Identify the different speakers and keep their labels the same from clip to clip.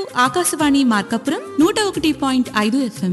Speaker 1: ఆకాశవాణి మార్కాపురం నూట ఒకటి పాయింట్ ఐదు ఎఫ్ఎం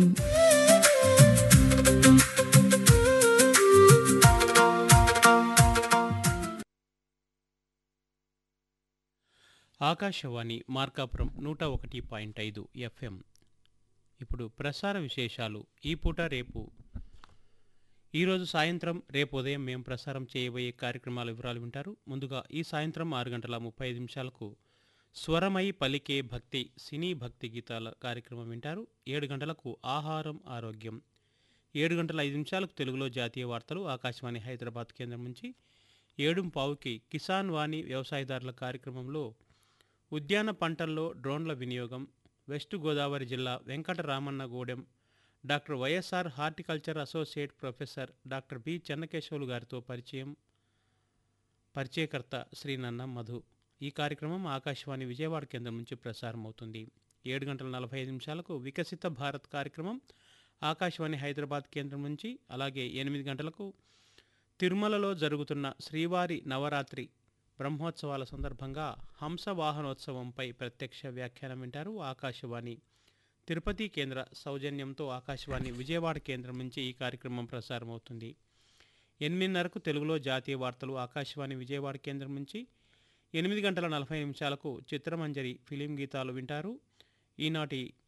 Speaker 2: ఆకాశవాణి మార్కాపురం నూట ఒకటి పాయింట్ ఐదు ఎఫ్ఎం ఇప్పుడు ప్రసార విశేషాలు ఈ పూట రేపు ఈరోజు సాయంత్రం రేపు ఉదయం మేము ప్రసారం చేయబోయే కార్యక్రమాల వివరాలు వింటారు ముందుగా ఈ సాయంత్రం ఆరు గంటల ముప్పై ఐదు నిమిషాలకు స్వరమై పలికే భక్తి సినీ భక్తి గీతాల కార్యక్రమం వింటారు ఏడు గంటలకు ఆహారం ఆరోగ్యం ఏడు గంటల ఐదు నిమిషాలకు తెలుగులో జాతీయ వార్తలు ఆకాశవాణి హైదరాబాద్ కేంద్రం నుంచి ఏడు పావుకి కిసాన్ వాణి వ్యవసాయదారుల కార్యక్రమంలో ఉద్యాన పంటల్లో డ్రోన్ల వినియోగం వెస్ట్ గోదావరి జిల్లా Venkataramannagudem doctor Y S R horticulture associate professor doctor B Chennakesavulu గారితో పరిచయం పరిచయకర్త శ్రీ నన్న మధు ఈ కార్యక్రమం ఆకాశవాణి విజయవాడ కేంద్రం నుంచి ప్రసారం అవుతుంది ఏడు గంటల నలభై ఐదు నిమిషాలకు వికసిత భారత్ కార్యక్రమం ఆకాశవాణి హైదరాబాద్ కేంద్రం నుంచి అలాగే ఎనిమిది గంటలకు తిరుమలలో జరుగుతున్న శ్రీవారి నవరాత్రి బ్రహ్మోత్సవాల సందర్భంగా హంస వాహనోత్సవంపై ప్రత్యక్ష వ్యాఖ్యానం వింటారు ఆకాశవాణి తిరుపతి కేంద్ర సౌజన్యంతో ఆకాశవాణి విజయవాడ కేంద్రం నుంచి ఈ కార్యక్రమం ప్రసారం అవుతుంది ఎనిమిదిన్నరకు తెలుగులో జాతీయ వార్తలు ఆకాశవాణి విజయవాడ కేంద్రం నుంచి ఎనిమిది గంటల నలభై నిమిషాలకు చిత్రమంజరి ఫిలిం గీతాలు వింటారు ఈనాటి